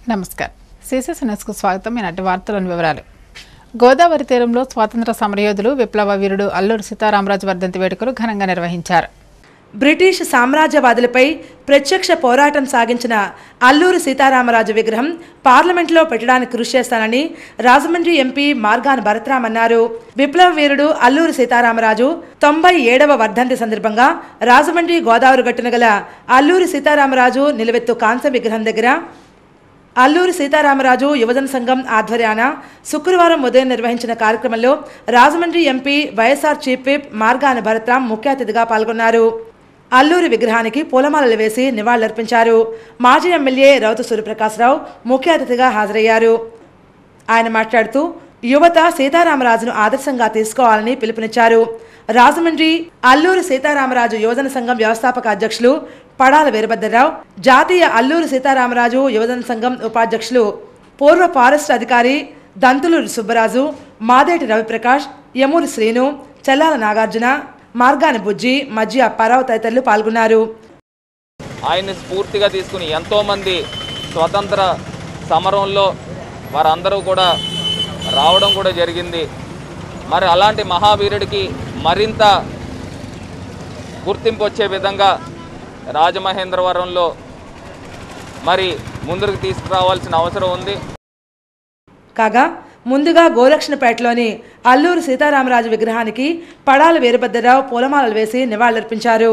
నమస్కారం సిసిఎస్ న్యూస్కు స్వాగతం ఈనాటి వార్తలోని వివరాలు గోదావరి తీరంలో స్వాతంత్ర సమరయోధులు విప్లవ వీరుడు అల్లూరి సీతారామరాజు వర్ధంతి వేడుకలు ఘనంగా నిర్వహించారు బ్రిటిష్ సామ్రాజ్యవాదులపై ప్రత్యక్ష పోరాటం సాగించిన అల్లూరి సీతారామరాజు విగ్రహం పార్లమెంట్లో పెట్టడానికి కృషి చేస్తానని రాజమండ్రి ఎంపీ మార్గాన్ భరత్రామ్ అన్నారు విప్లవ వీరుడు అల్లూరి సీతారామరాజు తొంభై ఏడవ వర్ధంతి సందర్భంగా రాజమండ్రి గోదావరి గట్టున గల అల్లూరి సీతారామరాజు నిలువెత్తు కాంస్య విగ్రహం దగ్గర అల్లూరి సీతారామరాజు యువజన సంఘం ఆధ్వర్యాన శుక్రవారం ఉదయం నిర్వహించిన కార్యక్రమంలో Rajahmundry MP YSR chief whip Margani Bharatram ముఖ్య అతిథిగా పాల్గొన్నారు అల్లూరి విగ్రహానికి పూలమాలలు వేసి నివాళులర్పించారు మాజీ ఎమ్మెల్యే రౌతు సూర్యప్రకాశ్రావు ముఖ్య అతిథిగా హాజరయ్యారు ఆయన మాట్లాడుతూ యువత సీతారామరాజును ఆదర్శంగా తీసుకోవాలని పిలుపునిచ్చారు రాజమండ్రి అల్లూరి సీతారామరాజు యువజన సంఘం వ్యవస్థాపక అధ్యక్షులు పడాల వీరభద్రరావు జాతీయ అల్లూరి సీతారామరాజు యువజన సంఘం ఉపాధ్యక్షులు పూర్వ ఫారెస్ట్ అధికారి దంతులూరి సుబ్బరాజు మాదేటి రవిప్రకాష్ యమూరి శ్రీను చెల్లాల నాగార్జున మార్గాని బుజ్జి మజ్జి అప్పారావు తదితరులు పాల్గొన్నారు ఆయన్ని స్ఫూర్తిగా తీసుకుని ఎంతోమంది స్వతంత్ర సమరంలో వారందరూ కూడా రావడం కూడా జరిగింది మరి అలాంటి మహావీరుడికి మరింత గుర్తింపు వచ్చే విధంగా రాజమహేంద్రవరంలో మరి ముందుకు తీసుకురావాల్సిన అవసరం ఉంది కాగా ముందుగా గోలక్ష్మపేటలోని అల్లూరి సీతారామరాజు విగ్రహానికి పడాల వీరభద్రరావు పూలమాలలు వేసి నివాళులర్పించారు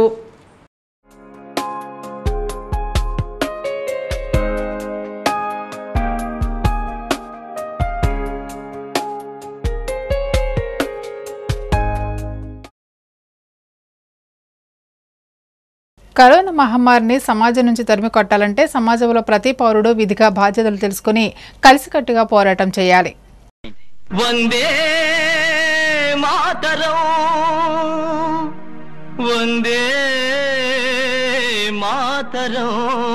కరోనా మహమ్మారిని సమాజం నుంచి తరిమి కొట్టాలంటే సమాజంలో ప్రతి పౌరుడు విధిగా బాధ్యతలు తెలుసుకుని కలిసికట్టుగా పోరాటం చేయాలి వందే మాతరం వందే మాతరం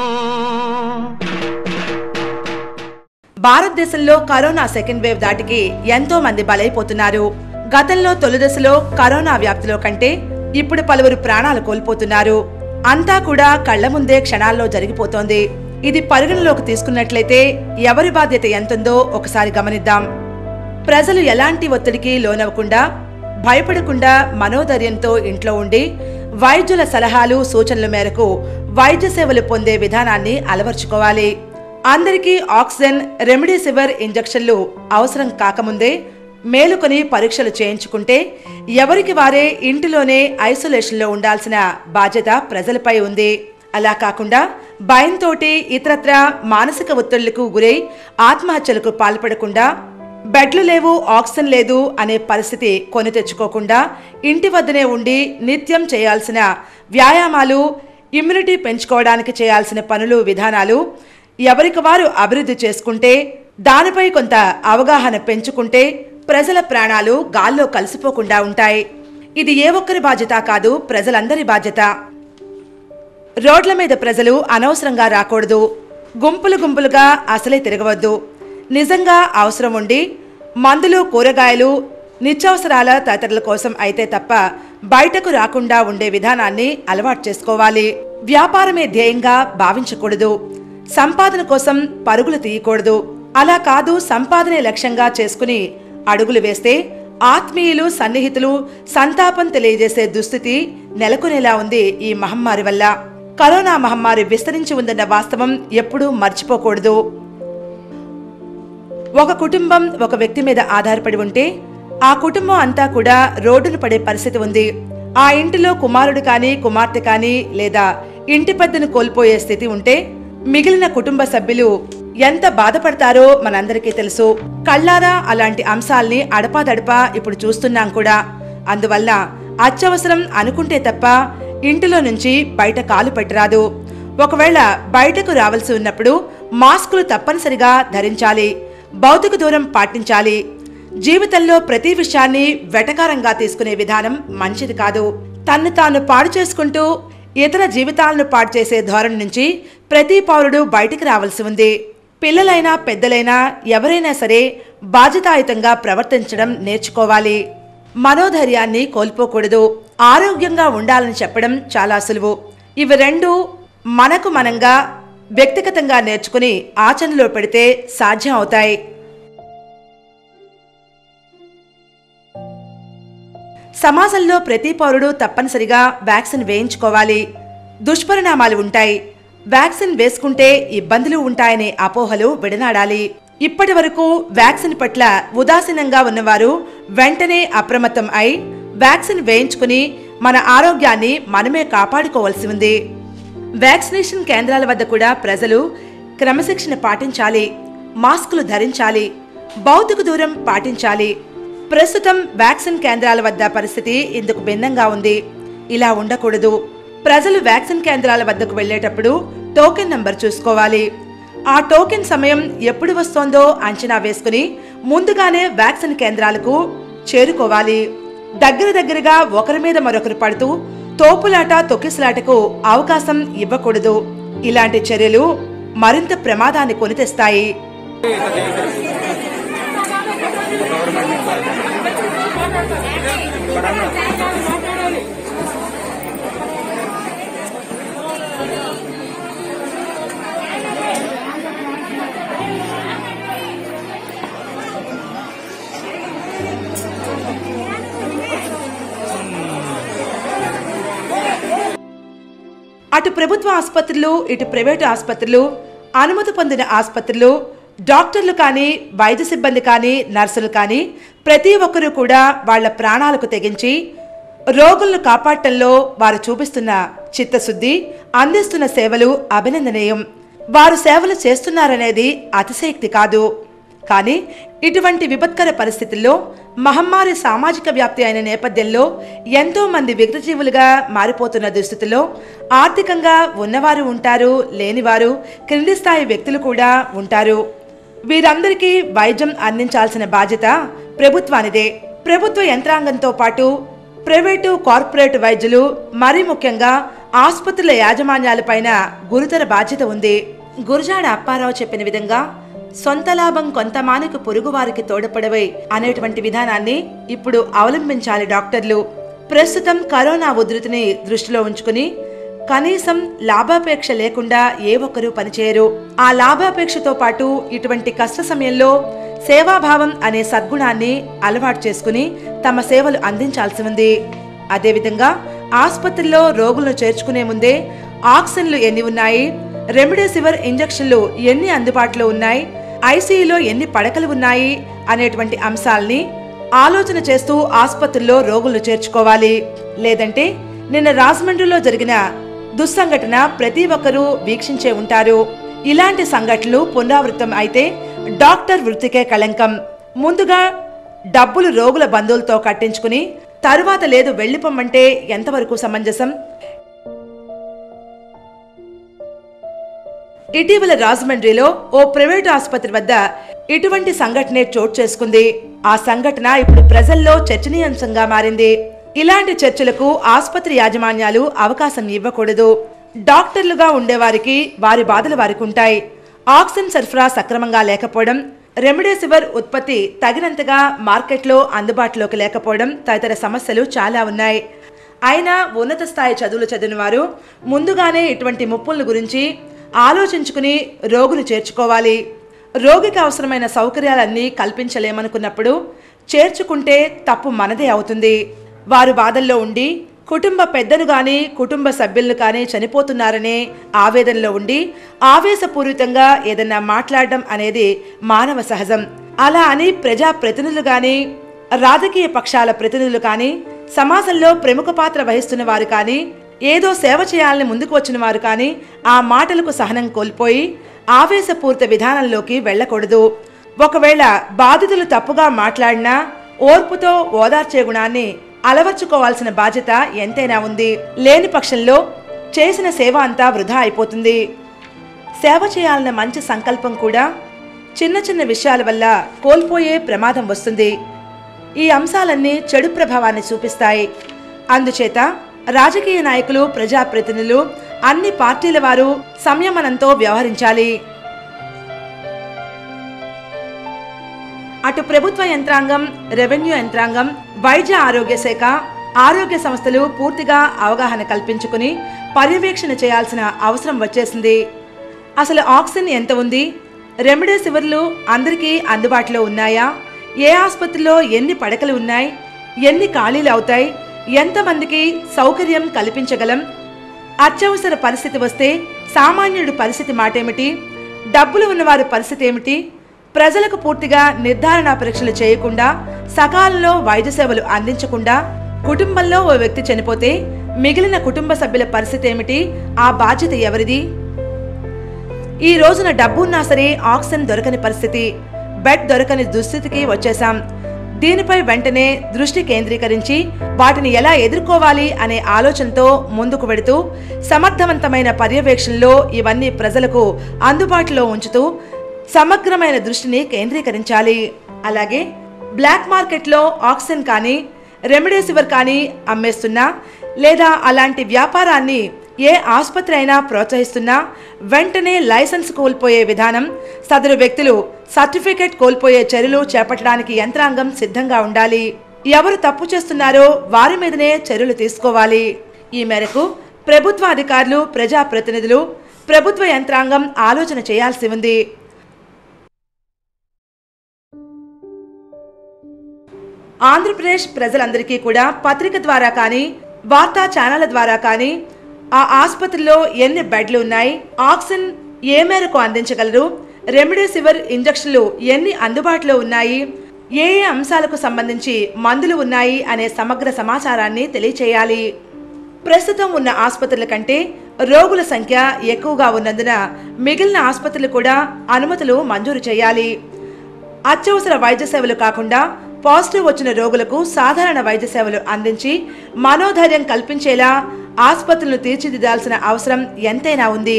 భారతదేశంలో కరోనా సెకండ్ వేవ్ దాటికి ఎంతో మంది బలైపోతున్నారు గతంలో తొలి దశలో కరోనా వ్యాప్తిలో కంటే ఇప్పుడు పలువురు ప్రాణాలు కోల్పోతున్నారు అంతా కూడా కళ్ల ముందే క్షణాల్లో జరిగిపోతోంది ఇది పరిగణలోకి తీసుకున్నట్లయితే ఎవరి బాధ్యత ఎంతుందో ఒకసారి గమనిద్దాం ప్రజలు ఎలాంటి ఒత్తిడికి లోనవ్వకుండా భయపడకుండా మనోధైర్యంతో ఇంట్లో ఉండి వైద్యుల సలహాలు సూచనల మేరకు వైద్య సేవలు పొందే విధానాన్ని అలవర్చుకోవాలి అందరికీ ఆక్సిజన్ రెమిడిసివర్ ఇంజెక్షన్లు అవసరం కాకముందే మేలుకొని పరీక్షలు చేయించుకుంటే ఎవరికి వారే ఇంటిలోనే ఐసోలేషన్లో ఉండాల్సిన బాధ్యత ప్రజలపై ఉంది అలా కాకుండా భయంతోటి ఇతరత్ర మానసిక ఒత్తిళ్లకు గురై ఆత్మహత్యలకు పాల్పడకుండా బెడ్లు లేవు ఆక్సిజన్ లేదు అనే పరిస్థితి కొని తెచ్చుకోకుండా ఇంటి వద్దనే ఉండి నిత్యం చేయాల్సిన వ్యాయామాలు ఇమ్యూనిటీ పెంచుకోవడానికి చేయాల్సిన పనులు విధానాలు ఎవరికి వారు అభివృద్ధి చేసుకుంటే దానిపై కొంత అవగాహన పెంచుకుంటే ప్రజల ప్రాణాలు గాల్లో కలిసిపోకుండా ఉంటాయి ఇది ఏ ఒక్కరి బాధ్యత కాదు ప్రజలందరి బాధ్యత రోడ్ల మీద ప్రజలు అనవసరంగా రాకూడదు గుంపులు గుంపులుగా అసలే తిరగవద్దు నిజంగా అవసరం ఉండి మందులు కూరగాయలు నిత్యావసరాల తదితరుల కోసం అయితే తప్ప బయటకు రాకుండా ఉండే విధానాన్ని అలవాటు చేసుకోవాలి వ్యాపారమే ధ్యేయంగా భావించకూడదు సంపాదన కోసం పరుగులు తీయకూడదు అలా కాదు సంపాదనే లక్ష్యంగా చేసుకుని అడుగులు వేస్తే ఆత్మీయులు సన్నిహితులు సంతాపం తెలియజేసే దుస్థితి నెలకొనేలా ఉంది ఈ మహమ్మారి వల్ల కరోనా మహమ్మారి విస్తరించి ఉందన్న వాస్తవం ఎప్పుడూ మర్చిపోకూడదు ఒక కుటుంబం ఒక వ్యక్తి మీద ఆధారపడి ఉంటే ఆ కుటుంబం అంతా కూడా రోడ్డున పడే పరిస్థితి ఉంది ఆ ఇంటిలో కుమారుడు కానీ కుమార్తె కానీ లేదా ఇంటి పెద్దను కోల్పోయే స్థితి ఉంటే మిగిలిన కుటుంబ సభ్యులు ఎంత బాధపడతారో మనందరికీ తెలుసు కళ్ళారా అలాంటి అంశాల్ని అడపాదడపా ఇప్పుడు చూస్తున్నాం కూడా అందువల్ల అత్యవసరం అనుకుంటే తప్ప ఇంటిలో నుంచి బయట కాలు పెట్టరాదు ఒకవేళ బయటకు రావాల్సి ఉన్నప్పుడు మాస్కులు తప్పనిసరిగా ధరించాలి భౌతిక దూరం పాటించాలి జీవితంలో ప్రతి విషయాన్ని వెటకారంగా తీసుకునే విధానం మంచిది కాదు తన్ను తాను పాడు చేసుకుంటూ ఇతర జీవితాలను పాడు చేసే ధోరణి నుంచి ప్రతి పౌరుడు బయటికి రావాల్సి ఉంది పిల్లలైనా పెద్దలైనా ఎవరైనా సరే బాధ్యతాయుతంగా ప్రవర్తించడం నేర్చుకోవాలి మనోధైర్యాన్ని కోల్పోకూడదు ఆరోగ్యంగా ఉండాలని చెప్పడం చాలా సులువు ఇవి రెండు మనకు మనంగా వ్యక్తిగతంగా నేర్చుకుని ఆచరణలో పెడితే సాధ్యం అవుతాయి సమాజంలో ప్రతి పౌరుడు తప్పనిసరిగా వ్యాక్సిన్ వేయించుకోవాలి దుష్పరిణామాలు ఉంటాయి వ్యాక్సిన్ వేసుకుంటే ఇబ్బందులు ఉంటాయనే అపోహలు విడనాడాలి ఇప్పటి వరకు వ్యాక్సిన్ పట్ల ఉదాసీనంగా ఉన్నవారు వెంటనే అప్రమత్తం అయి వ్యాక్సిన్ వేయించుకుని మన ఆరోగ్యాన్ని మనమే కాపాడుకోవాల్సి ఉంది వ్యాక్సినేషన్ కేంద్రాల వద్ద కూడా ప్రజలు క్రమశిక్షణ పాటించాలి మాస్కులు ధరించాలి భౌతిక దూరం పాటించాలి ప్రస్తుతం వ్యాక్సిన్ కేంద్రాల వద్ద పరిస్థితి ఇందుకు భిన్నంగా ఉంది ఇలా ఉండకూడదు ప్రజలు వ్యాక్సిన్ కేంద్రాల వద్దకు వెళ్ళేటప్పుడు టోకెన్ నంబర్ చూసుకోవాలి ఆ టోకెన్ సమయం ఎప్పుడు వస్తోందో అంచనా వేసుకుని ముందుగానే వ్యాక్సిన్ కేంద్రాలకు చేరుకోవాలి దగ్గర దగ్గరగా ఒకరి మీద మరొకరు పడుతూ తోపులాట తొక్కిసలాటకు అవకాశం ఇవ్వకూడదు ఇలాంటి చర్యలు మరింత ప్రమాదాన్ని కొని తెస్తాయి అటు ప్రభుత్వ ఆసుపత్రులు ఇటు ప్రైవేటు ఆసుపత్రులు అనుమతి పొందిన ఆసుపత్రులు డాక్టర్లు కానీ వైద్య సిబ్బంది కానీ నర్సులు కానీ ప్రతి ఒక్కరూ కూడా వాళ్ళ ప్రాణాలకు తెగించి రోగులను కాపాడటంలో వారు చూపిస్తున్న చిత్తశుద్ధి అందిస్తున్న సేవలు అభినందనీయం వారు సేవలు చేస్తున్నారనేది అతిశయక్తి కాదు కానీ ఇటువంటి విపత్కర పరిస్థితుల్లో మహమ్మారి సామాజిక వ్యాప్తి అయిన నేపథ్యంలో ఎంతో మంది విగతజీవులుగా మారిపోతున్న దుస్థితిలో ఆర్థికంగా ఉన్నవారు ఉంటారు లేనివారు క్రింది స్థాయి వ్యక్తులు కూడా ఉంటారు వీరందరికీ వైద్యం అందించాల్సిన బాధ్యత ప్రభుత్వానిదే ప్రభుత్వ యంత్రాంగంతో పాటు ప్రైవేటు కార్పొరేట్ వైద్యులు మరీ ముఖ్యంగా ఆసుపత్రుల యాజమాన్యాలపైన గురుతర బాధ్యత ఉంది గురజాడ అప్పారావు చెప్పిన విధంగా సొంత లాభం కొంతమానికి పొరుగువారికి తోడ్పడవై అనేటువంటి విధానాన్ని ఇప్పుడు అవలంబించాలి డాక్టర్లు ప్రస్తుతం కరోనా ఉధృతిని దృష్టిలో ఉంచుకుని కనీసం లాభాపేక్ష లేకుండా ఏ ఒక్కరూ పనిచేయరు ఆ లాభాపేక్షతో పాటు ఇటువంటి కష్ట సమయంలో సేవాభావం అనే సద్గుణాన్ని అలవాటు చేసుకుని తమ సేవలు అందించాల్సి ఉంది అదేవిధంగా ఆసుపత్రిలో రోగులను చేర్చుకునే ముందే ఆక్సిజన్లు ఎన్ని ఉన్నాయి రెమిడెసివిర్ ఇంజెక్షన్లు ఎన్ని అందుబాటులో ఉన్నాయి ఐసీయూలో ఎన్ని పడకలు ఉన్నాయి అనేటువంటి అంశాల్ని ఆలోచన చేస్తూ ఆసుపత్రుల్లో రోగులను చేర్చుకోవాలి లేదంటే నిన్న రాజమండ్రిలో జరిగిన దుస్సంఘటన ప్రతి ఒక్కరూ వీక్షించే ఉంటారు ఇలాంటి సంఘటనలు పునరావృతం అయితే డాక్టర్ వృత్తికే కళంకం ముందుగా డబ్బులు రోగుల బంధువులతో కట్టించుకుని తరువాత లేదు వెళ్ళిపోమంటే ఎంతవరకు సమంజసం ఇటీవల రాజమండ్రిలో ఓ ప్రైవేటు ఆసుపత్రి వద్ద ఇటువంటి సంఘటనే చోటు చేసుకుంది ఆ సంఘటన ఇప్పుడు ప్రజల్లో చర్చనీయాంశంగా మారింది ఇలాంటి చర్చలకు ఆసుపత్రి యాజమాన్యాలు అవకాశం ఇవ్వకూడదు డాక్టర్లుగా ఉండేవారికి వారి బాధలు వారికి ఉంటాయి ఆక్సిజన్ సరఫరా సక్రమంగా లేకపోవడం రెమిడెసివిర్ ఉత్పత్తి తగినంతగా మార్కెట్లో అందుబాటులోకి లేకపోవడం తదితర సమస్యలు చాలా ఉన్నాయి అయినా ఉన్నత స్థాయి చదువులు చదివిన వారు ముందుగానే ఇటువంటి ముప్పుల గురించి ఆలోచించుకుని రోగులు చేర్చుకోవాలి రోగికి అవసరమైన సౌకర్యాలన్నీ కల్పించలేమనుకున్నప్పుడు చేర్చుకుంటే తప్పు మనదే అవుతుంది వారు బాధల్లో ఉండి కుటుంబ పెద్దను కానీ కుటుంబ సభ్యులను కానీ చనిపోతున్నారనే ఆవేదనలో ఉండి ఆవేశపూరితంగా ఏదన్నా మాట్లాడడం అనేది మానవ సహజం అలా అని ప్రజా ప్రతినిధులు కానీ రాజకీయ పక్షాల ప్రతినిధులు కానీ సమాజంలో ప్రముఖ పాత్ర వహిస్తున్న వారు కానీ ఏదో సేవ చేయాలని ముందుకు వచ్చిన వారు కానీ ఆ మాటలకు సహనం కోల్పోయి ఆవేశపూరిత విధానంలోకి వెళ్ళకూడదు ఒకవేళ బాధితులు తప్పుగా మాట్లాడినా ఓర్పుతో ఓదార్చే గుణాన్ని అలవర్చుకోవాల్సిన బాధ్యత ఎంతైనా ఉంది లేని పక్షంలో చేసిన సేవ అంతా వృధా అయిపోతుంది సేవ చేయాలన్న మంచి సంకల్పం కూడా చిన్న చిన్న విషయాల వల్ల కోల్పోయే ప్రమాదం వస్తుంది ఈ అంశాలన్నీ చెడు ప్రభావాన్ని చూపిస్తాయి అందుచేత రాజకీయ నాయకులు ప్రజాప్రతినిధులు అన్ని పార్టీల వారు సంయమనంతో వ్యవహరించాలి అటు ప్రభుత్వ యంత్రాంగం రెవెన్యూ యంత్రాంగం వైద్య ఆరోగ్య శాఖ ఆరోగ్య సంస్థలు పూర్తిగా అవగాహన కల్పించుకుని పర్యవేక్షణ చేయాల్సిన అవసరం వచ్చేసింది అసలు ఆక్సిజన్ ఎంత ఉంది రెమిడెసివిర్లు అందరికీ అందుబాటులో ఉన్నాయా ఏ ఆసుపత్రిలో ఎన్ని పడకలు ఉన్నాయి ఎన్ని ఖాళీలు అవుతాయి ఎంతమందికి సౌకర్యం కల్పించగలం అత్యవసర పరిస్థితి వస్తే సామాన్యుడి పరిస్థితి మాటేమిటి డబ్బులు ఉన్నవారి పరిస్థితి ఏమిటి ప్రజలకు పూర్తిగా నిర్ధారణ పరీక్షలు చేయకుండా సకాలంలో వైద్య సేవలు అందించకుండా కుటుంబంలో ఓ వ్యక్తి చనిపోతే మిగిలిన కుటుంబ సభ్యుల పరిస్థితి ఏమిటి ఆ బాధ్యత ఎవరిది ఈ రోజున డబ్బున్నా సరే ఆక్సిజన్ దొరకని పరిస్థితి బెడ్ దొరకని దుస్థితికి వచ్చేశాం దీనిపై వెంటనే దృష్టి కేంద్రీకరించి వాటిని ఎలా ఎదుర్కోవాలి అనే ఆలోచనతో ముందుకు వెడుతూ సమర్థవంతమైన పర్యవేక్షణలో ఇవన్నీ ప్రజలకు అందుబాటులో ఉంచుతూ సమగ్రమైన దృష్టిని కేంద్రీకరించాలి అలాగే బ్లాక్ మార్కెట్లో ఆక్సిజన్ కానీ రెమిడేసివర్ కానీ అమ్మేస్తున్నా లేదా అలాంటి వ్యాపారాన్ని ఏ ఆసుపత్రి అయినా ప్రోత్సహిస్తున్నా వెంటనే లైసెన్స్ కోల్పోయే విధానం సదరు వ్యక్తులు సర్టిఫికేట్ కోల్పోయే చర్యలు చేపట్టడానికి యంత్రాంగం సిద్ధంగా ఉండాలి ఎవరు తప్పు చేస్తున్నారో వారి మీదనే చర్యలు తీసుకోవాలి ఈ మేరకు ప్రభుత్వ అధికారులు ప్రజాప్రతినిధులు ప్రభుత్వ యంత్రాంగం ఆలోచన చేయాల్సి ఉంది ఆంధ్రప్రదేశ్ ప్రజలందరికీ కూడా పత్రిక ద్వారా కానీ వార్తా ఛానళ్ల ద్వారా కానీ ఆ ఆసుపత్రిలో ఎన్ని బెడ్లు ఉన్నాయి ఆక్సిజన్ ఏ మేరకు అందించగలరు రెమిడెసివిర్ ఇంజక్షన్లు ఎన్ని అందుబాటులో ఉన్నాయి ఏ ఏ అంశాలకు సంబంధించి మందులు ఉన్నాయి అనే సమగ్ర సమాచారాన్ని తెలియచేయాలి ప్రస్తుతం ఉన్న ఆసుపత్రుల కంటే రోగుల సంఖ్య ఎక్కువగా ఉన్నందున మిగిలిన ఆసుపత్రులు కూడా అనుమతులు మంజూరు చేయాలి అత్యవసర వైద్య సేవలు కాకుండా పాజిటివ్ వచ్చిన రోగులకు సాధారణ వైద్య సేవలు అందించి మనోధైర్యం కల్పించేలా ఆసుపత్రులను తీర్చిదిద్దాల్సిన అవసరం ఎంతైనా ఉంది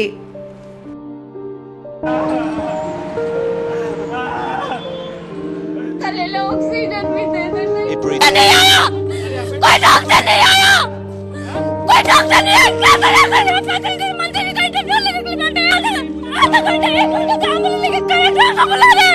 थल्लेला ऑक्सीजन भी दे दो It breathes. नहीं आया कोई डॉक्टर नहीं आया कोई डॉक्टर नहीं आया क्या करें मैंने पैसे दे मंदिर का इंटरव्यू लेने के लिए बैठे आधा आधा घंटे एक घंटे काम लेके कहे क्या बुला रहे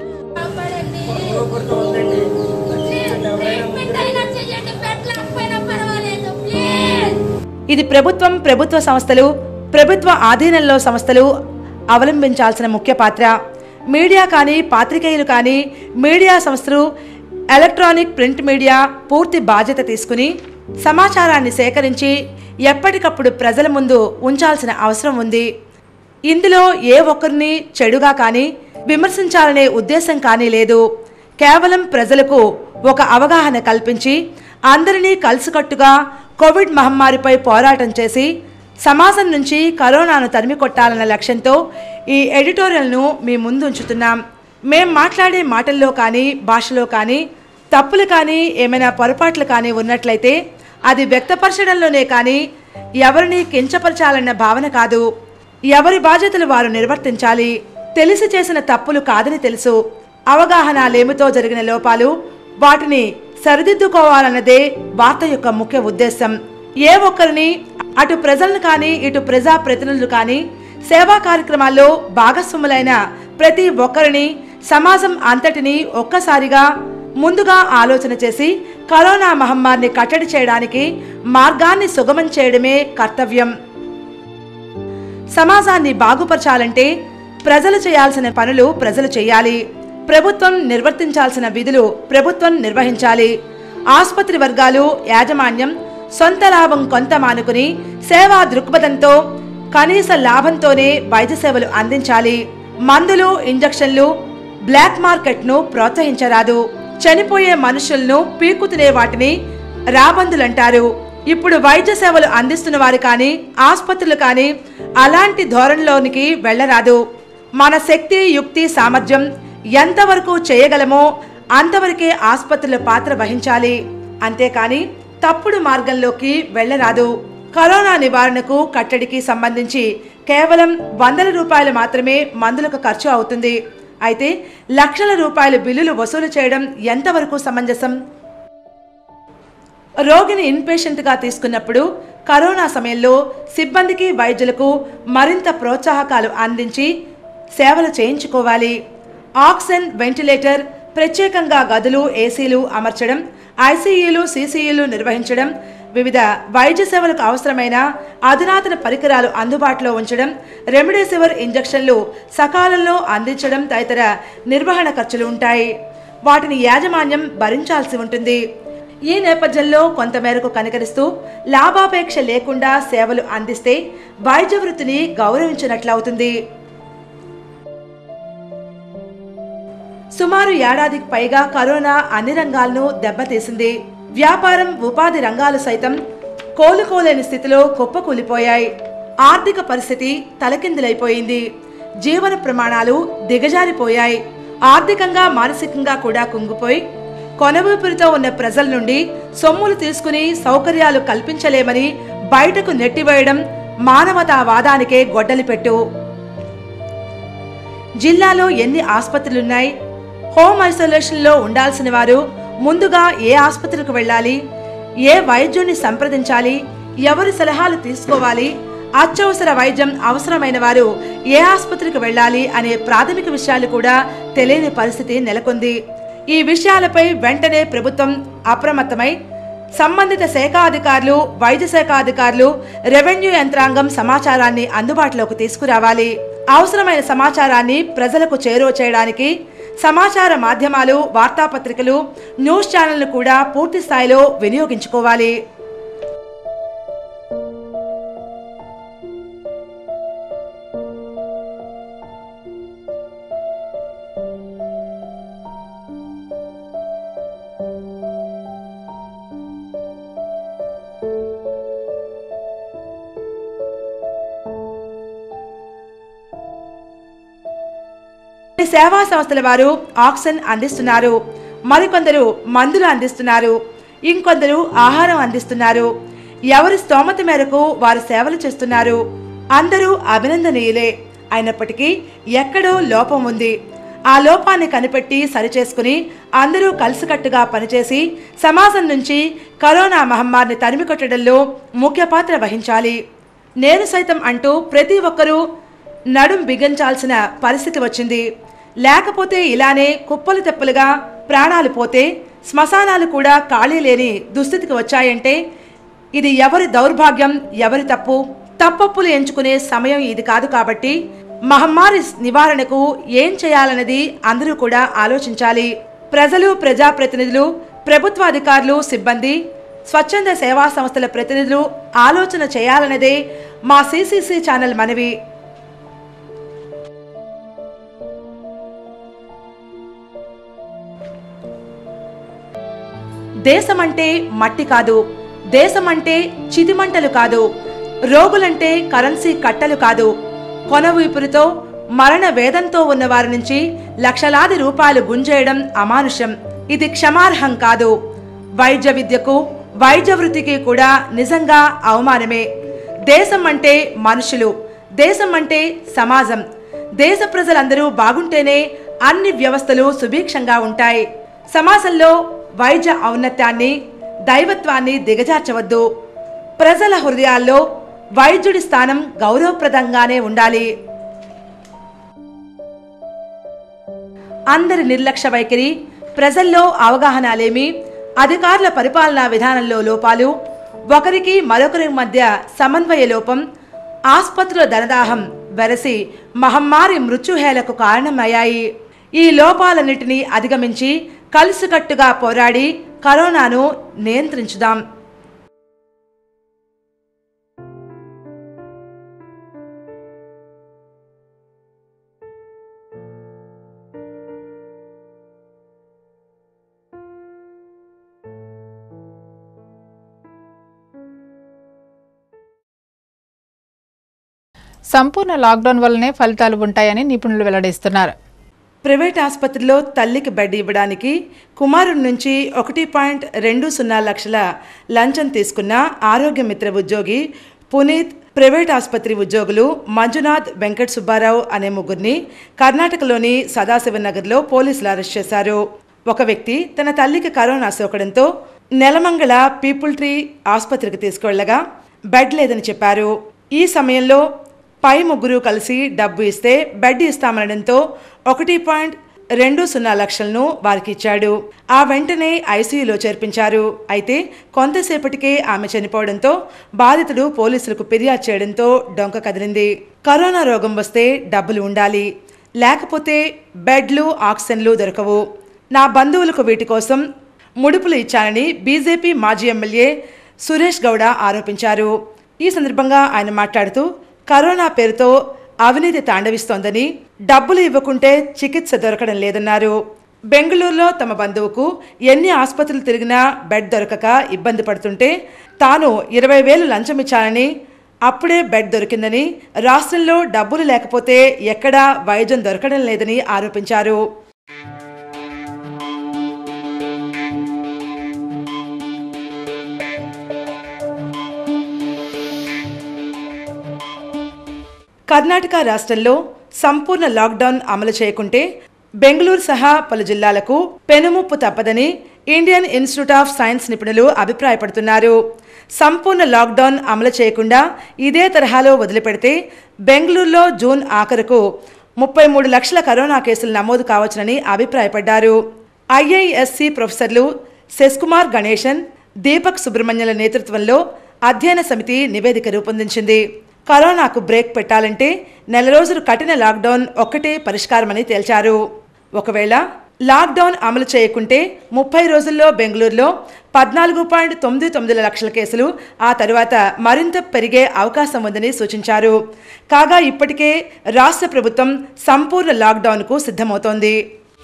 ట్రీట్మెంట్ అయినా చేయండి బెడ్ లేకపోయినా పర్వాలేదు ప్లీజ్ ఇది ప్రభుత్వం ప్రభుత్వ సంస్థలు ప్రభుత్వ ఆధీనంలో సంస్థలు అవలంబించాల్సిన ముఖ్య పాత్ర మీడియా కానీ పాత్రికేయులు కానీ మీడియా సంస్థలు ఎలక్ట్రానిక్ ప్రింట్ మీడియా పూర్తి బాధ్యత తీసుకుని సమాచారాన్ని సేకరించి ఎప్పటికప్పుడు ప్రజల ముందు ఉంచాల్సిన అవసరం ఉంది ఇందులో ఏ ఒక్కరిని చెడుగా కానీ విమర్శించాలనే ఉద్దేశం కానీ లేదు కేవలం ప్రజలకు ఒక అవగాహన కల్పించి అందరినీ కలిసికట్టుగా కోవిడ్ మహమ్మారిపై పోరాటం చేసి సమాజం నుంచి కరోనాను తరిమి కొట్టాలన్న లక్ష్యంతో ఈ ఎడిటోరియల్ను మీ ముందు ఉంచుతున్నాం మేం మాట్లాడే మాటల్లో కానీ భాషలో కానీ తప్పులు కానీ ఏమైనా పొరపాట్లు కానీ ఉన్నట్లయితే అది వ్యక్తపరచడంలోనే కానీ ఎవరిని కించపరచాలన్న భావన కాదు ఎవరి బాధ్యతలు వారు నిర్వర్తించాలి తెలిసి చేసిన తప్పులు కాదని తెలుసు అవగాహన లేమితో జరిగిన లోపాలు వాటిని సరిదిద్దుకోవాలన్నదే వార్త యొక్క ముఖ్య ఉద్దేశం ఏ ఒక్కరిని అటు ప్రజలను కానీ ఇటు ప్రజా ప్రతినిధులు కానీ సేవా కార్యక్రమాల్లో భాగస్వాములైన ప్రతి ఒక్కరిని సమాజం అంతటిని ఒక్కసారిగా ముందుగా ఆలోచన చేసి కరోనా మహమ్మారిని కట్టడి చేయడానికి మార్గాన్ని సుగమం చేయడమే కర్తవ్యం సమాజాన్ని బాగుపరచాలంటే ప్రజలు చేయాల్సిన పనులు ప్రజలు చేయాలి ప్రభుత్వం నిర్వర్తించాల్సిన విధులు ప్రభుత్వం నిర్వహించాలి ఆసుపత్రి వర్గాలు యాజమాన్యం సొంత లాభం కొంత మానుకుని సేవా దృక్పథంతో కనీస లాభంతోనే వైద్య సేవలు అందించాలి మందులు ఇంజక్షన్లు బ్లాక్ మార్కెట్ను ప్రోత్సహించరాదు చనిపోయే మనుషులను పీకు తినే వాటిని రాబందులంటారు ఇప్పుడు వైద్య సేవలు అందిస్తున్న వారు కానీ ఆసుపత్రులు కానీ అలాంటి ధోరణిలోనికి వెళ్ళరాదు మన శక్తి యుక్తి సామర్థ్యం ఎంతవరకు చేయగలమో అంతవరకే ఆసుపత్రుల పాత్ర వహించాలి అంతేకాని తప్పుడు మార్గంలోకి వెళ్ళరాదు కరోనా నివారణకు కట్టడికి సంబంధించి కేవలం వందల రూపాయలు మాత్రమే మందులకు ఖర్చు అవుతుంది అయితే లక్షల రూపాయల బిల్లులు వసూలు చేయడం ఎంతవరకు సమంజసం రోగిని ఇన్పేషెంట్గా తీసుకున్నప్పుడు కరోనా సమయంలో సిబ్బందికి వైద్యులకు మరింత ప్రోత్సాహకాలు అందించి సేవలు చేయించుకోవాలి ఆక్సిజన్ వెంటిలేటర్ ప్రత్యేకంగా గదులు ఏసీలు అమర్చడం ఐసీయూలు సీసీయూలు నిర్వహించడం వివిధ వైద్య సేవలకు అవసరమైన అధునాతన పరికరాలు అందుబాటులో ఉంచడం రెమిడెసివిర్ ఇంజెక్షన్లు సకాలంలో అందించడం తదితర నిర్వహణ ఖర్చులు ఉంటాయి వాటిని యాజమాన్యం భరించాల్సి ఉంటుంది ఈ నేపథ్యంలో కొంతమేరకు కనికరిస్తూ లాభాపేక్ష లేకుండా సేవలు అందిస్తే వైద్య వృత్తిని గౌరవించినట్లవుతుంది సుమారు ఏడాదికి పైగా కరోనా అన్ని రంగాలను దెబ్బతీసింది వ్యాపారం ఉపాధి రంగాలు సైతం కోలుకోలేని స్థితిలో కుప్పకూలిపోయాయి ఆర్థిక పరిస్థితి తలకిందులైపోయింది జీవన ప్రమాణాలు దిగజారిపోయాయి ఆర్థికంగా మానసికంగా కూడా కుంగిపోయి కొనవూపిరితో ఉన్న ప్రజల నుండి సొమ్ములు తీసుకుని సౌకర్యాలు కల్పించలేమని బయటకు నెట్టివేయడం మానవతావాదానికే గొడ్డలి పెట్టు జిల్లాలో ఎన్ని ఆసుపత్రులున్నాయి హోమ్ ఐసోలేషన్లో ఉండాల్సిన వారు ముందుగా ఏ ఆసుపత్రికి వెళ్ళాలి ఏ వైద్యుడిని సంప్రదించాలి ఎవరి సలహాలు తీసుకోవాలి అత్యవసర వైద్యం అవసరమైన వారు ఏ ఆసుపత్రికి వెళ్ళాలి అనే ప్రాథమిక విషయాలు కూడా తెలియని పరిస్థితి నెలకొంది ఈ విషయాలపై వెంటనే ప్రభుత్వం అప్రమత్తమై సంబంధిత శాఖ అధికారులు వైద్య శాఖ అధికారులు రెవెన్యూ యంత్రాంగం సమాచారాన్ని అందుబాటులోకి తీసుకురావాలి అవసరమైన సమాచారాన్ని ప్రజలకు చేరువ చేయడానికి సమాచార మాధ్యమాలు వార్తాపత్రికలు న్యూస్ ఛానళ్లు కూడా పూర్తి స్థాయిలో వినియోగించుకోవాలి కొన్ని సేవా సంస్థల వారు ఆక్సిజన్ అందిస్తున్నారు మరికొందరు మందులు అందిస్తున్నారు ఇంకొందరు ఆహారం అందిస్తున్నారు ఎవరి స్తోమత మేరకు వారు సేవలు చేస్తున్నారు అందరూ అభినందనీయులే అయినప్పటికీ ఎక్కడో లోపం ఉంది ఆ లోపాన్ని కనిపెట్టి సరిచేసుకుని అందరూ కలిసికట్టుగా పనిచేసి సమాజం నుంచి కరోనా మహమ్మారిని తరిమికొట్టడంలో ముఖ్య పాత్ర వహించాలి నేను సైతం అంటూ ప్రతి ఒక్కరూ నడుం బిగించాల్సిన పరిస్థితి వచ్చింది లేకపోతే ఇలానే కుప్పలు తెప్పలుగా ప్రాణాలు పోతే శ్మశానాలు కూడా ఖాళీ లేని దుస్థితికి వచ్చాయంటే ఇది ఎవరి దౌర్భాగ్యం ఎవరి తప్పు తప్పప్పులు ఎంచుకునే సమయం ఇది కాదు కాబట్టి మహమ్మారి నివారణకు ఏం చేయాలన్నది అందరూ కూడా ఆలోచించాలి ప్రజలు ప్రజాప్రతినిధులు ప్రభుత్వ అధికారులు సిబ్బంది స్వచ్ఛంద సేవా సంస్థల ప్రతినిధులు ఆలోచన చేయాలన్నదే మా సిసిసి ఛానల్ మనవి దేశమంటే మట్టి కాదు దేశమంటే చితిమంటలు కాదు రోగులంటే కరెన్సీ కట్టలు కాదు కొనవీపురితో మరణ వేదంతో ఉన్న వారి నుంచి లక్షలాది రూపాయలు గుంజేయడం అమానుషం ఇది క్షమార్హం కాదు వైద్య విద్యకు వైద్య వృత్తికి కూడా నిజంగా అవమానమే దేశం అంటే మనుషులు దేశం అంటే సమాజం దేశ ప్రజలందరూ బాగుంటేనే అన్ని వ్యవస్థలు సుభిక్షంగా ఉంటాయి సమాజంలో వైద్య ఔన్నత్యాన్ని దైవత్వాన్ని దిగజార్చవద్దు ప్రజల హృదయాల్లో వైద్యుడి స్థానం గౌరవప్రదంగానే ఉండాలి అందరి నిర్లక్ష్య వైఖరి ప్రజల్లో అవగాహన లేమి అధికారుల పరిపాలనా విధానంలో లోపాలు ఒకరికి మరొకరి మధ్య సమన్వయ లోపం ఆసుపత్రుల ధనదాహం వెరసి మహమ్మారి మృత్యుహేలకు కారణమయ్యాయి ఈ లోపాలన్నిటినీ అధిగమించి కలిసికట్టుగా పోరాడి కరోనాను నియంత్రించుదాం సంపూర్ణ లాక్డౌన్ వల్లనే ఫలితాలు ఉంటాయని నిపుణులు వెల్లడిస్తున్నారు ప్రైవేట్ ఆసుపత్రిలో తల్లికి బెడ్ ఇవ్వడానికి కుమారుడి నుంచి ఒకటి పాయింట్ రెండు సున్నా లక్షల లంచం తీసుకున్న ఆరోగ్య మిత్ర ఉద్యోగి పునీత్ ప్రైవేట్ ఆసుపత్రి ఉద్యోగులు మంజునాథ్ వెంకట్ సుబ్బారావు అనే ముగ్గురిని కర్ణాటకలోని సదాశివనగర్లో పోలీసులు అరెస్ట్ చేశారు ఒక వ్యక్తి తన తల్లికి కరోనా సోకడంతో నెలమంగళ పీపుల్ ట్రీ ఆసుపత్రికి తీసుకువెళ్లగా బెడ్ లేదని చెప్పారు ఈ సమయంలో పై ముగ్గురు కలిసి డబ్బు ఇస్తే బెడ్ ఇస్తామనడంతో ఒకటి పాయింట్ రెండు సున్నా లక్షలను వారికి ఇచ్చాడు ఆ వెంటనే ఐసీయూలో చేర్పించారు అయితే కొంతసేపటికే ఆమె చనిపోవడంతో బాధితుడు పోలీసులకు ఫిర్యాదు చేయడంతో డొంక కదిలింది కరోనా రోగం వస్తే డబ్బులు ఉండాలి లేకపోతే బెడ్లు ఆక్సిజన్లు దొరకవు నా బంధువులకు వీటి కోసం ముడుపులు ఇచ్చానని బీజేపీ మాజీ ఎమ్మెల్యే సురేష్ గౌడ ఆరోపించారు ఈ సందర్భంగా ఆయన మాట్లాడుతూ కరోనా పేరుతో అవినీతి తాండవిస్తోందని డబ్బులు ఇవ్వకుంటే చికిత్స దొరకడం లేదన్నారు బెంగళూరులో తమ బంధువుకు ఎన్ని ఆసుపత్రులు తిరిగినా బెడ్ దొరకక ఇబ్బంది పడుతుంటే తాను ఇరవై వేలు లంచం ఇచ్చానని అప్పుడే బెడ్ దొరికిందని రాష్ట్రంలో డబ్బులు లేకపోతే ఎక్కడా వైద్యం దొరకడం లేదని ఆరోపించారు కర్ణాటక రాష్ట్రంలో సంపూర్ణ లాక్డౌన్ అమలు చేయకుంటే బెంగళూరు సహా పలు జిల్లాలకు పెనుముప్పు తప్పదని ఇండియన్ ఇన్స్టిట్యూట్ ఆఫ్ సైన్స్ నిపుణులు అభిప్రాయపడుతున్నారు సంపూర్ణ లాక్డౌన్ అమలు చేయకుండా ఇదే తరహాలో వదిలిపెడితే బెంగళూరులో జూన్ ఆఖరుకు ముప్పై మూడు లక్షల కరోనా కేసులు నమోదు కావచ్చునని అభిప్రాయపడ్డారు ఐఐఎస్సి ప్రొఫెసర్లు శశికుమార్ గణేశన్ దీపక్ సుబ్రహ్మణ్యుల నేతృత్వంలో అధ్యయన సమితి నివేదిక రూపొందించింది కరోనాకు బ్రేక్ పెట్టాలంటే నెల రోజులు కఠిన లాక్డౌన్ ఒక్కటే పరిష్కారమని తేల్చారు ఒకవేళ లాక్డౌన్ అమలు చేయకుంటే ముప్పై రోజుల్లో బెంగళూరులో పద్నాలుగు పాయింట్ తొమ్మిది తొమ్మిది లక్షల కేసులు ఆ తరువాత మరింత పెరిగే అవకాశం ఉందని సూచించారు కాగా ఇప్పటికే రాష్ట్ర ప్రభుత్వం సంపూర్ణ లాక్డౌన్కు సిద్ధమవుతోంది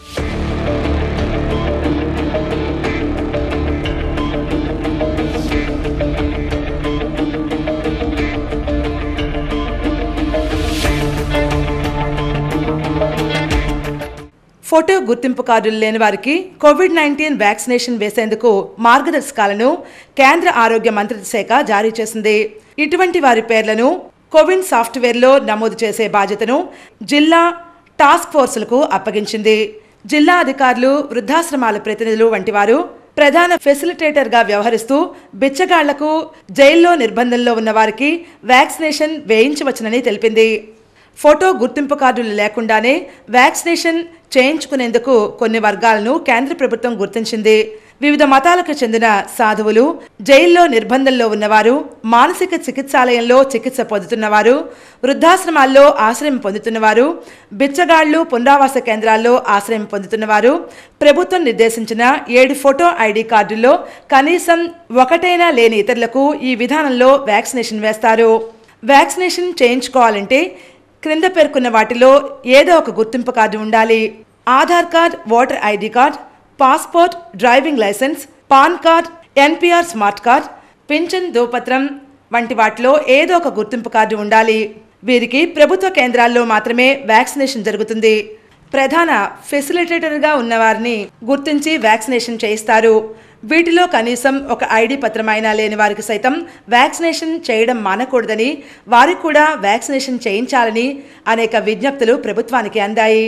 ఫోటో గుర్తింపు కార్డులు లేని వారికి కోవిడ్ నైన్టీన్ వ్యాక్సినేషన్ వేసేందుకు మార్గదర్శకాలను కేంద్ర ఆరోగ్య మంత్రిత్వ శాఖ జారీ చేసింది ఇటువంటి వారి పేర్లను కోవిన్ సాఫ్ట్వేర్లో నమోదు చేసే బాధ్యతను జిల్లా టాస్క్ ఫోర్సులకు అప్పగించింది జిల్లా అధికారులు వృద్ధాశ్రమాల ప్రతినిధులు వంటి వారు ప్రధాన ఫెసిలిటేటర్గా వ్యవహరిస్తూ బిచ్చగాళ్లకు జైల్లో నిర్బంధంలో ఉన్న వారికి వ్యాక్సినేషన్ వేయించవచ్చునని తెలిపింది ఫోటో గుర్తింపు కార్డులు లేకుండానే వ్యాక్సినేషన్ చేయించుకునేందుకు కొన్ని వర్గాలను కేంద్ర ప్రభుత్వం గుర్తించింది వివిధ మతాలకు చెందిన సాధువులు జైల్లో నిర్బంధంలో ఉన్నవారు మానసిక చికిత్సాలయంలో చికిత్స పొందుతున్నవారు వృద్ధాశ్రమాల్లో ఆశ్రయం పొందుతున్నవారు బిచ్చగాళ్లు పునరావాస కేంద్రాల్లో ఆశ్రయం పొందుతున్నవారు ప్రభుత్వం నిర్దేశించిన ఏడు ఫోటో ఐడి కార్డుల్లో కనీసం ఒకటైనా లేని ఇతరులకు ఈ విధానంలో వ్యాక్సినేషన్ వేస్తారు వ్యాక్సినేషన్ చేయించుకోవాలంటే క్రింద పేర్కొన్న వాటిలో ఏదో ఒక గుర్తింపు కార్డు ఉండాలి Aadhaar card voter ID card passport driving licence PAN card NPR smart card పింఛన్ ధృవపత్రం వంటి వాటిలో ఏదో ఒక గుర్తింపు కార్డు ఉండాలి వీరికి ప్రభుత్వ కేంద్రాల్లో మాత్రమే వ్యాక్సినేషన్ జరుగుతుంది ప్రధాన ఫెసిలిటేటర్గా ఉన్నవారిని గుర్తించి వ్యాక్సినేషన్ చేయిస్తారు వీటిలో కనీసం ఒక ఐడి పత్రమైనా లేని వారికి సైతం వ్యాక్సినేషన్ చేయడం మానకూడదని వారికి కూడా వ్యాక్సినేషన్ చేయించాలని అనేక విజ్ఞప్తులు ప్రభుత్వానికి అందాయి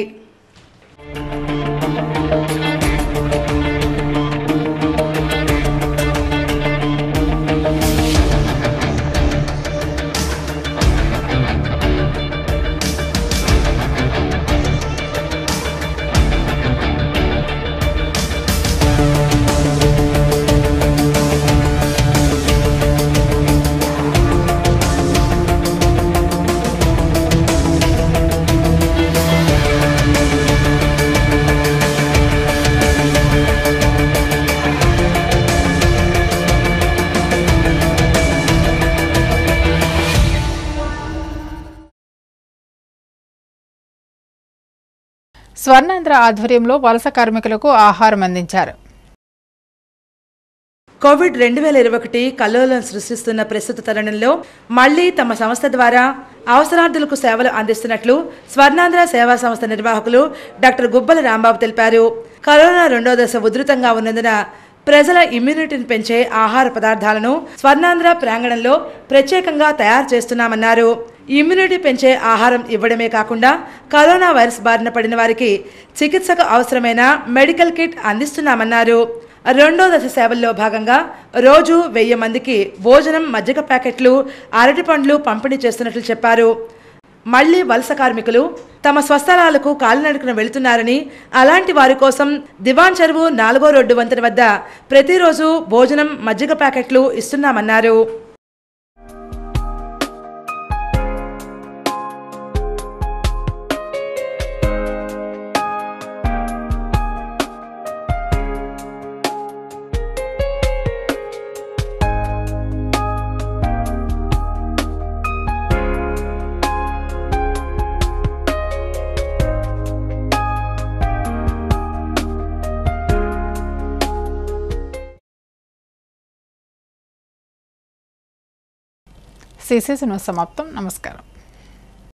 స్వర్ణాంధ్ర ఆధ్వర్యంలో వలస కార్మికులకు ఆహారం అందించారు కోవిడ్ రెండు వేల ఇరవై ఒకటి కల్లోలం సృష్టిస్తున్న ప్రస్తుత తరుణంలో మళ్లీ తమ సంస్థ ద్వారా అవసరార్థులకు సేవలు అందిస్తున్నట్లు స్వర్ణాంధ్ర సేవా సంస్థ నిర్వాహకులు డాక్టర్ గుబ్బల రాంబాబు తెలిపారు కరోనా రెండో దశ ఉధృతంగా ఉన్నందున ప్రజల ఇమ్యూనిటీని పెంచే ఆహార పదార్థాలను స్వర్ణాంధ్ర ప్రాంగణంలో ప్రత్యేకంగా తయారు చేస్తున్నామన్నారు ఇమ్యూనిటీ పెంచే ఆహారం ఇవ్వడమే కాకుండా కరోనా వైరస్ బారిన పడిన వారికి చికిత్సకు అవసరమైన మెడికల్ కిట్ అందిస్తున్నామన్నారు రెండో దశ సేవల్లో భాగంగా రోజు వెయ్యి మందికి భోజనం మజ్జిగ ప్యాకెట్లు అరటి పండ్లు పంపిణీ చేస్తున్నట్లు చెప్పారు మళ్లీ వలస కార్మికులు తమ స్వస్థలాలకు కాలినడకన వెళుతున్నారని అలాంటి వారి కోసం దివాన్ చెరువు నాలుగో రోడ్డు వంతెన వద్ద ప్రతిరోజు భోజనం మజ్జిగ ప్యాకెట్లు ఇస్తున్నామన్నారు సిసిసి న్యూస్ సమాప్తం నమస్కారం